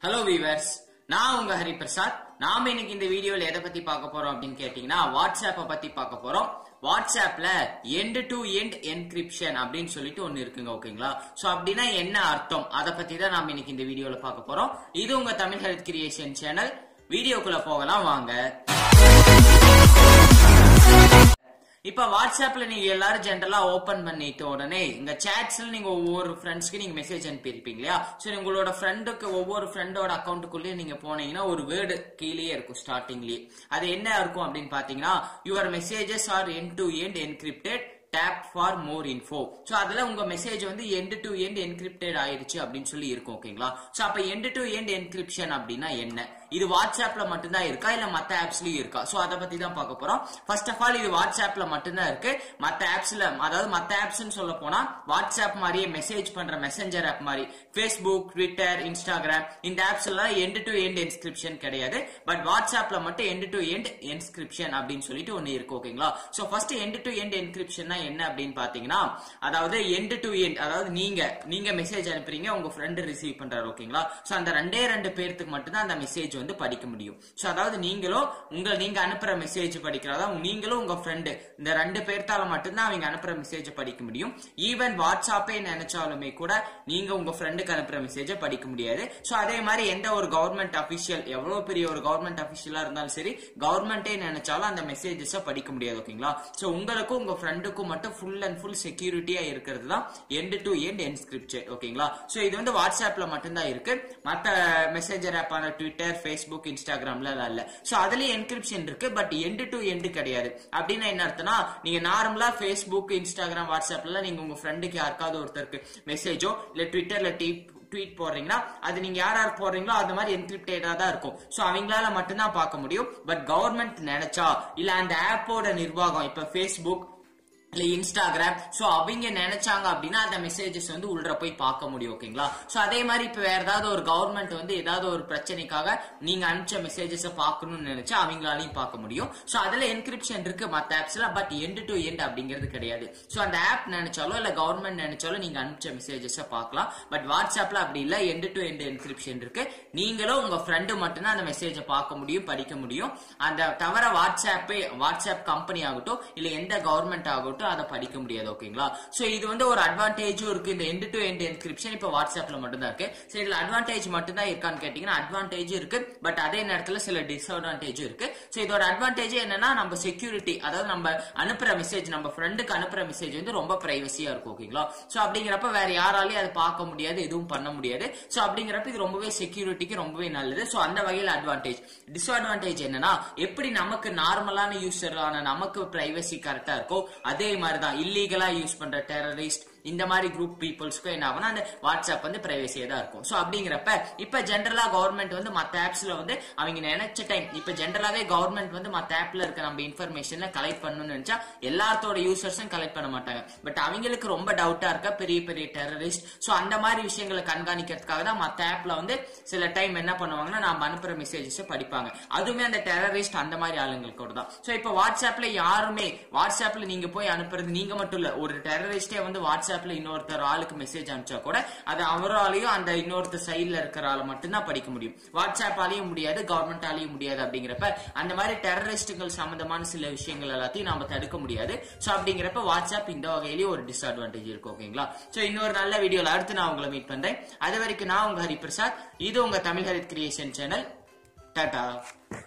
hello viewers நான் உங்க ஹரிபிரசாத் நாம இன்னைக்கு இந்த வீடியோல எதை பத்தி பார்க்க போறோம் அப்படின்னு கேட்டீங்கன்னா வாட்ஸ்அப்பை பத்தி பார்க்க போறோம் வாட்ஸ்அப்ல எண்ட் டு எண்ட் என்கிரிப்ஷன் அப்படின்னு சொல்லிட்டு ஒன்னு இருக்குங்க ஓகேங்களா சோ அப்படின்னா என்ன அர்த்தம் அதை பத்தி தான் நாம இன்னைக்கு இந்த வீடியோல பார்க்க போறோம் இது உங்க தமிழ் ஹெல்த் கிரியேஷன் சேனல் வீடியோக்குள்ள போகலாம் வாங்க இப்ப வாட்ஸ்அப்ல நீங்க எல்லாரும் ஜென்ரலா ஓபன் பண்ணிட்ட உடனே இந்த சாட்ஸ்ல நீங்க ஒவ்வொரு ஃப்ரெண்ட்ஸ்க்கு நீங்க மெசேஜ் அனுப்பியிருப்பீங்க இல்லையா சோ உங்களோட ஃப்ரெண்டுக்கு ஒவ்வொரு ஃப்ரெண்டோட அக்கௌண்ட்டுக்குள்ளேயே நீங்க போனீங்கன்னா ஒரு வேர்டு கீழேயே இருக்கும் ஸ்டார்டிங்லயே அது என்ன இருக்கும் அப்படின்னு பாத்தீங்கன்னா your messages are end to end encrypted tap for more info so அதுல உங்க மெசேஜ் வந்து எண்ட் டு எண்ட் என்கிரிப்டட் ஆயிருச்சு அப்படின்னு சொல்லி இருக்கும் ஓகேங்களா ஸோ அப்ப எண்ட் டு எண்ட் என்கிரிப்ஷன் அப்படின்னா என்ன இது வாட்ஸ்அப்ல மட்டும்தான் இருக்கா இல்ல மத்த ஆப்ஸ்லயும் இருக்கா சோ அதை பத்தி தான் பார்க்க போறோம் ஃபர்ஸ்ட் ஆஃப் ஆல் இது வாட்ஸ்அப்ல மட்டும்தான் இருக்கு மத்த ஆப்ஸ்ல அதாவது மத்த ஆப்ஸ்னு சொல்ல போனா வாட்ஸ்அப் மாதிரியே மெசேஜ் பண்ற மெசஞ்சர் ஆப் மாதிரி ஃபேஸ்புக் ட்விட்டர் இன்ஸ்டாகிராம் இந்த ஆப்ஸ் எல்லாம் எண்ட் டு எண்ட் என்ஸ்கிரிப்ஷன் கிடையாது பட் வாட்ஸ்அப்ல மட்டும் எண்ட் டு எண்ட் என்ஸ்கிரிப்ஷன் அப்படின்னு சொல்லிட்டு ஒன்னு இருக்கு ஓகேங்களா so first end to end encryption என்ன அப்படின்னு பாத்தீங்கன்னா அதாவது எண்ட் டு எண்ட் அதாவது நீங்க நீங்க மெசேஜ் அனுப்புறீங்க உங்க ஃப்ரெண்டு ரிசீவ் பண்றாரு ஓகேங்களா சோ அந்த ரெண்டே ரெண்டு பேர்த்துக்கு மட்டும்தான் அந்த மெசேஜ் வந்து படிக்க முடியும் சோ அதாவது நீங்களும் உங்க நீங்க அனுப்புற மெசேஜ் படிக்கிறதா நீங்களும் உங்க ஃப்ரெண்டு இந்த ரெண்டு பேர்த்தால மட்டும்தான் அவங்க அனுப்புற மெசேஜ் படிக்க முடியும் ஈவன் வாட்ஸ்அப்பே நினைச்சாலுமே கூட நீங்க உங்க ஃப்ரெண்டுக்கு அனுப்புற மெசேஜை படிக்க முடியாது சோ அதே மாதிரி எந்த ஒரு கவர்மெண்ட் அபிஷியல் எவ்வளவு பெரிய ஒரு கவர்மெண்ட் அபிஷியலா இருந்தாலும் சரி கவர்மெண்டே நினைச்சாலும் அந்த மெசேஜஸ் படிக்க முடியாது ஓகேங்களா சோ உங்களுக்கும் உங்க ஃப்ரெண்டுக்கும் மட்டும் ஃபுல் அண்ட் ஃபுல் செக்யூரிட்டியா இருக்கிறது தான் எண்ட் டு எண்ட் என்ஸ்கிரிப்டட் ஓகேங்களா சோ இது வந்து வாட்ஸ்அப்ல மட்டும்தான் இருக்கு மத்த மெசேஜர் ஆப்பான ட்விட்டர் ஃபேஸ்புக் இன்ஸ்டாகிராம்ல இல்ல சோ அதுலயும் என்கிரிப்ஷன் இருக்கு பட் எண்ட் டு எண்ட் கிடையாது அப்படின்னா என்ன அர்த்தம்னா நீங்க நார்மலா ஃபேஸ்புக் இன்ஸ்டாகிராம் வாட்ஸ்அப்ல நீங்க உங்க ஃப்ரெண்டுக்கு யாருக்காவது ஒருத்தருக்கு மெசேஜோ இல்ல ட்விட்டர்ல டீப் ட்வீட் போடுறீங்கன்னா அது நீங்க யார் யார் போடுறீங்களோ அது மாதிரி என்கிரிப்டடா தான் இருக்கும் சோ அவங்களால மட்டும்தான் பார்க்க முடியும் பட் கவர்மெண்ட் நினைச்சா இல்ல அந்த ஆப்போட நிர்வாகம் இப்ப ஃபேஸ்புக் இல்ல இன்ஸ்டாகிராம் சோ அவங்க நினைச்சாங்க அப்படின்னா அந்த மெசேஜஸ் வந்து உள்ள போய் பார்க்க முடியும் ஓகேங்களா சோ அதே மாதிரி இப்ப வேற ஏதாவது ஒரு கவர்மெண்ட் வந்து ஏதாவது ஒரு பிரச்சனைக்காக நீங்க அனுப்பிச்ச மெசேஜஸ் பார்க்கணும்னு நினைச்சா அவங்களாலையும் பார்க்க முடியும் சோ அதுல என்கிரிப்ஷன் இருக்கு மத்த ஆப்ஸ்ல பட் எண்ட் டு எண்ட் அப்படிங்கிறது கிடையாது சோ அந்த ஆப் நினைச்சாலோ இல்ல கவர்மெண்ட் நினைச்சாலும் நீங்க அனுப்பிச்ச மெசேஜஸ் பார்க்கலாம் பட் வாட்ஸ்அப்ல அப்படி இல்ல எண்ட் டு எண்ட் என்கிரிப்ஷன் இருக்கு நீங்களும் உங்க ஃப்ரெண்டு மட்டும்தான் அந்த மெசேஜை பார்க்க முடியும் படிக்க முடியும் அந்த தவிர வாட்ஸ்அப்பே வாட்ஸ்அப் கம்பெனி ஆகட்டும் இல்ல எந்த கவர்மெண்ட் ஆகட்டும் மட்டும் அதை படிக்க முடியாது ஓகேங்களா சோ இது வந்து ஒரு அட்வான்டேஜும் இருக்கு இந்த எண்ட் டு எண்ட் என்கிரிப்ஷன் இப்ப வாட்ஸ்அப்ல மட்டும் தான் இருக்கு சோ இதுல அட்வான்டேஜ் மட்டும் தான் இருக்கான்னு கேட்டீங்கன்னா அட்வான்டேஜ் இருக்கு பட் அதே நேரத்துல சில டிஸ்அட்வான்டேஜும் இருக்கு சோ இதோட அட்வான்டேஜ் என்னன்னா நம்ம செக்யூரிட்டி அதாவது நம்ம அனுப்புற மெசேஜ் நம்ம ஃப்ரெண்டுக்கு அனுப்புற மெசேஜ் வந்து ரொம்ப பிரைவசியா இருக்கும் ஓகேங்களா சோ அப்படிங்கிறப்ப வேற யாராலையும் அதை பார்க்க முடியாது எதுவும் பண்ண முடியாது சோ அப்படிங்கிறப்ப இது ரொம்பவே செக்யூரிட்டிக்கு ரொம்பவே நல்லது சோ அந்த வகையில் அட்வான்டேஜ் டிஸ்அட்வான்டேஜ் என்னன்னா எப்படி நமக்கு நார்மலான யூசரான நமக்கு பிரைவசி கரெக்டா இருக்கோ அதே மாதிரிதான் இல்லீகலா யூஸ் பண்ற டெரரிஸ்ட் இந்த மாதிரி குரூப் பீப்புள்ஸ்க்கும் என்ன ஆகும்னா அந்த வாட்ஸ்அப் வந்து பிரைவசியா தான் இருக்கும் சோ அப்படிங்கிறப்ப இப்ப ஜென்ரலா கவர்மெண்ட் வந்து மத்த ஆப்ஸ்ல வந்து அவங்க நினைச்ச டைம் இப்ப ஜென்ரலாவே கவர்மெண்ட் வந்து மத்த ஆப்ல இருக்க நம்ம இன்ஃபர்மேஷன்ல கலெக்ட் பண்ணணும்னு நினைச்சா எல்லாத்தோட யூசர்ஸும் கலெக்ட் பண்ண மாட்டாங்க பட் அவங்களுக்கு ரொம்ப டவுட்டா இருக்க பெரிய பெரிய டெரரிஸ்ட் சோ அந்த மாதிரி விஷயங்களை கண்காணிக்கிறதுக்காக தான் மத்த ஆப்ல வந்து சில டைம் என்ன பண்ணுவாங்கன்னா நாம அனுப்புற மெசேஜஸ் படிப்பாங்க அதுவுமே அந்த டெரரிஸ்ட் அந்த மாதிரி ஆளுங்களுக்கு கூட தான் சோ இப்ப வாட்ஸ்அப்ல யாருமே வாட்ஸ்அப்ல நீங்க போய் அனுப்புறது நீங்க மட்டும் இல்ல ஒரு டெரரிஸ்டே வந்து வாட்ஸ்அப் வாட்ஸ்அப்ல இன்னொருத்தர் ஆளுக்கு மெசேஜ் அனுப்பிச்சா கூட அது அவராலையும் அந்த இன்னொருத்தர் சைட்ல இருக்கிற ஆளை மட்டும்தான் படிக்க முடியும் வாட்ஸ்அப்பாலையும் முடியாது கவர்மெண்டாலையும் முடியாது அப்படிங்கிறப்ப அந்த மாதிரி டெரரிஸ்டுகள் சம்பந்தமான சில விஷயங்கள் எல்லாத்தையும் நாம தடுக்க முடியாது சோ அப்படிங்கிறப்ப வாட்ஸ்அப் இந்த வகையிலேயே ஒரு டிஸ்அட்வான்டேஜ் இருக்கு ஓகேங்களா சோ இன்னொரு நல்ல வீடியோல அடுத்து நான் உங்களை மீட் பண்றேன் அது வரைக்கும் நான் உங்க ஹரிபிரசாத் இது உங்க தமிழ் ஹரித் கிரியேஷன் சேனல் டாடா